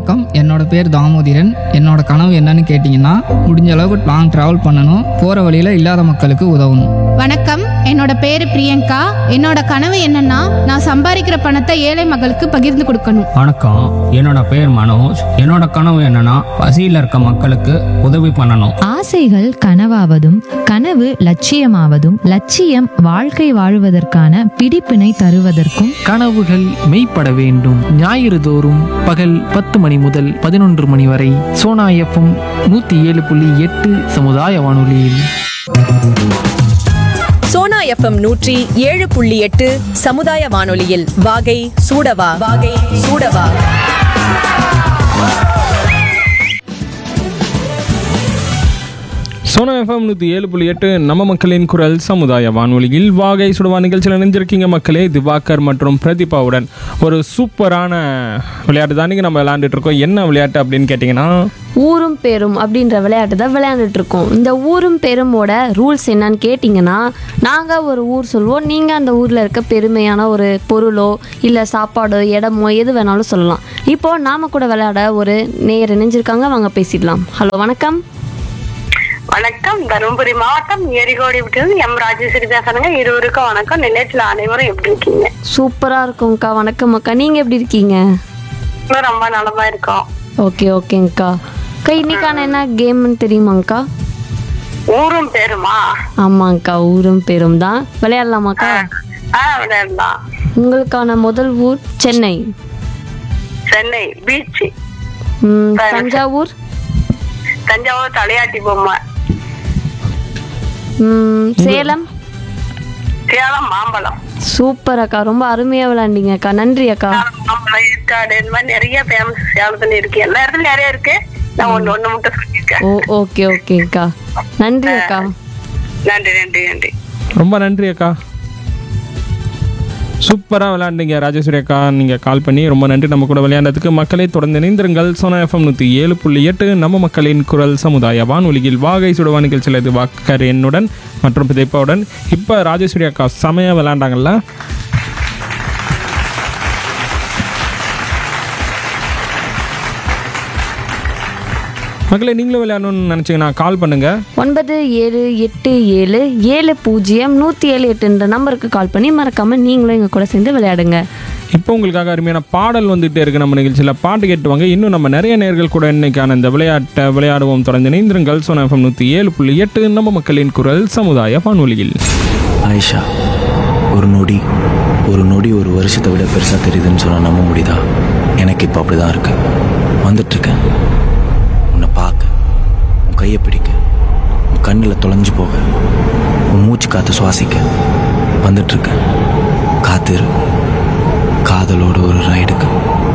வணக்கம் என்னோட பேர் தாமோதிரன் என்னோட கனவு என்னன்னு கேட்டிங்கன்னா முடிஞ்ச அளவுக்கு லாங் ட்ராவல் பண்ணணும் போகிற வழியில் இல்லாத மக்களுக்கு உதவணும் வணக்கம் என்னோட பேரு பிரியங்கா என்னோட கனவு என்னன்னா நான் சம்பாதிக்கிற பணத்தை ஏழை மக்களுக்கு பகிர்ந்து கொடுக்கணும் வணக்கம் என்னோட பேர் மனோஜ் என்னோட கனவு என்னன்னா பசியில் இருக்க மக்களுக்கு உதவி பண்ணணும் ஆசைகள் கனவாவதும் கனவு லட்சியமாவதும் லட்சியம் வாழ்க்கை வாழுவதற்கான பிடிப்பினை தருவதற்கும் கனவுகள் மெய்ப்பட வேண்டும் ஞாயிறு தோறும் பகல் பத்து மணி முதல் பதினொன்று மணி வரை சோனா எஃப்எம் நூற்றி ஏழு புள்ளி எட்டு சமுதாய வானொலியில் சோனா எஃப்எம் நூற்றி ஏழு புள்ளி எட்டு சமுதாய வானொலியில் வாகை சூடவா வாகை சூடவா சோனா எஃப்எம் நூற்றி ஏழு புள்ளி எட்டு நம்ம மக்களின் குரல் சமுதாய வானொலியில் வாகை சுடுவா நிகழ்ச்சியில் இணைஞ்சிருக்கீங்க மக்களே திவாகர் மற்றும் பிரதீபாவுடன் ஒரு சூப்பரான விளையாட்டு தான் நம்ம விளையாண்டுட்டு இருக்கோம் என்ன விளையாட்டு அப்படின்னு கேட்டிங்கன்னா ஊரும் பேரும் அப்படின்ற விளையாட்டு தான் விளையாண்டுட்டு இருக்கோம் இந்த ஊரும் பேருமோட ரூல்ஸ் என்னன்னு கேட்டிங்கன்னா நாங்கள் ஒரு ஊர் சொல்லுவோம் நீங்கள் அந்த ஊரில் இருக்க பெருமையான ஒரு பொருளோ இல்லை சாப்பாடோ இடமோ எது வேணாலும் சொல்லலாம் இப்போது நாம கூட விளையாட ஒரு நேர் இணைஞ்சிருக்காங்க வாங்க பேசிடலாம் ஹலோ வணக்கம் வணக்கம் தருமபுரி மாவட்டம் ஏரிகோடி விட்டு எம் ராஜேஸ்வரி பேசுறேங்க இருவருக்கும் வணக்கம் நிலையத்துல அனைவரும் எப்படி இருக்கீங்க சூப்பராக இருக்கும்க்கா வணக்கம் அக்கா நீங்கள் எப்படி இருக்கீங்க இன்னும் ரொம்ப நலமா இருக்கோம் ஓகே ஓகேங்க்கா அக்கா இன்னைக்கான என்ன கேம்னு தெரியுமாங்க்கா ஊரும் பேருமா ஆமாங்க்கா ஊரும் பேரும் தான் விளையாடலாமாக்கா ஆ விளையாடலாம் உங்களுக்கான முதல் ஊர் சென்னை சென்னை பீச் ம், தஞ்சாவூர் தஞ்சாவூர் தலையாட்டி பொம்மை ம், சேலம் சேலம் மாம்பழம் சூப்பர் அக்கா ரொம்ப அருமையா விளையாண்டீங்க அக்கா நன்றி அக்கா சேலம் மாம்பழம் ஏற்காடு இந்த மாதிரி நிறைய ஃபேமஸ் சேலத்துல இருக்கு எல்லா இடத்துலயும் நிறைய இருக்கு நான் ஒண்ணு ஒண்ணு மட்டும் சொல்லியிருக்கேன் ஓ ஓகே ஓகே அக்கா நன்றி அக்கா நன்றி நன்றி நன்றி ரொம்ப நன்றி அக்கா சூப்பராக விளையாண்டீங்க ராஜேஸ்வரி அக்கா நீங்கள் கால் பண்ணி ரொம்ப நன்றி நம்ம கூட விளையாண்டதுக்கு மக்களை தொடர்ந்து இணைந்திருங்கள் சோனா எஃப்எம் நூற்றி ஏழு புள்ளி எட்டு நம்ம மக்களின் குரல் சமுதாய வானொலியில் வாகை சுடுவா நிகழ்ச்சியில் இது வாக்கர் என்னுடன் மற்றும் பிதைப்பாவுடன் இப்போ ராஜேஸ்வரி அக்கா செமையாக விளையாண்டாங்கல்ல மக்களை நீங்களும் விளையாடணும்னு நினச்சிங்கன்னா கால் பண்ணுங்கள் ஒன்பது ஏழு எட்டு ஏழு ஏழு பூஜ்ஜியம் நூற்றி ஏழு எட்டுன்ற நம்பருக்கு கால் பண்ணி மறக்காம நீங்களும் எங்கள் கூட சேர்ந்து விளையாடுங்க இப்போ உங்களுக்காக அருமையான பாடல் வந்துகிட்டே இருக்கு நம்ம நிகழ்ச்சியில் பாட்டு கேட்டுவாங்க இன்னும் நம்ம நிறைய நேர்கள் கூட இன்னைக்கான இந்த விளையாட்டை விளையாடுவோம் தொடர்ந்து இணைந்திருங்கள் சோனா எஃப்எம் நூற்றி ஏழு புள்ளி எட்டு நம்ம மக்களின் குரல் சமுதாய வானொலியில் ஆயிஷா ஒரு நொடி ஒரு நொடி ஒரு வருஷத்தை விட பெருசாக தெரியுதுன்னு சொன்னால் நம்ப முடியுதா எனக்கு இப்போ அப்படி தான் இருக்கு வந்துட்டுருக்கேன் உன்னை பார்க்க உன் கையை பிடிக்க உன் கண்ணில் தொலைஞ்சு போக உன் மூச்சு காற்று சுவாசிக்க வந்துட்டுருக்கேன் காத்திரு காதலோட ஒரு ரைடுக்கு